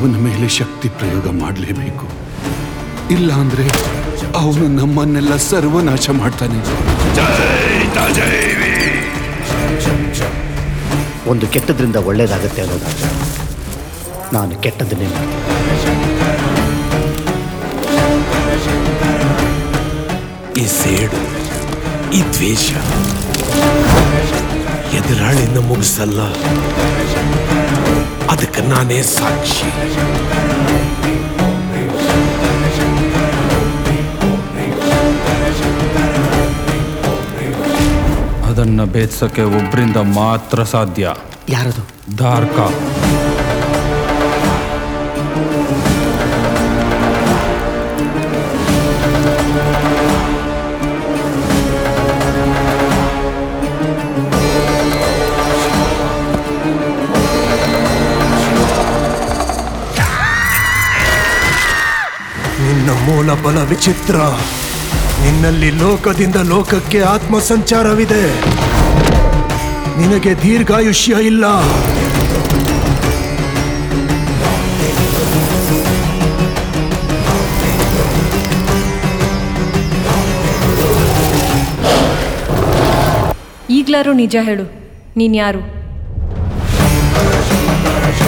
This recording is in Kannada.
ಅವನ ಮೇಲೆ ಶಕ್ತಿ ಪ್ರಯೋಗ ಮಾಡಲೇಬೇಕು ಇಲ್ಲ ಅಂದ್ರೆ ಅವನು ನಮ್ಮನ್ನೆಲ್ಲ ಸರ್ವನಾಶ ಮಾಡ್ತಾನೆ ಒಂದು ಕೆಟ್ಟದ್ರಿಂದ ಒಳ್ಳೇದಾಗತ್ತೆ ಅನ್ನೋದಾದ್ರೆ ನಾನು ಕೆಟ್ಟದನ್ನೇ ಮಾಡ್ತೀನಿ ಈ ಸೇಡು ಈ ದ್ವೇಷ ಎದುರಾಳಿನ ಮುಗಿಸಲ್ಲ ಅದಕ್ಕೆ ನಾನೇ ಸಾಕ್ಷಿ ಅದನ್ನ ಭೇದಿಸಕ್ಕೆ ಒಬ್ರಿಂದ ಮಾತ್ರ ಸಾಧ್ಯ ಯಾರದು ಧಾರ್ಕ ನಿನ್ನ ಮೂಲ ಬಲ ವಿಚಿತ್ರ ನಿನ್ನಲ್ಲಿ ಲೋಕದಿಂದ ಲೋಕಕ್ಕೆ ಆತ್ಮ ಸಂಚಾರವಿದೆ ನಿನಗೆ ದೀರ್ಘಾಯುಷ್ಯ ಇಲ್ಲ ಈಗ್ಲಾರು ನಿಜ ಹೇಳು ನೀನ್ ಯಾರು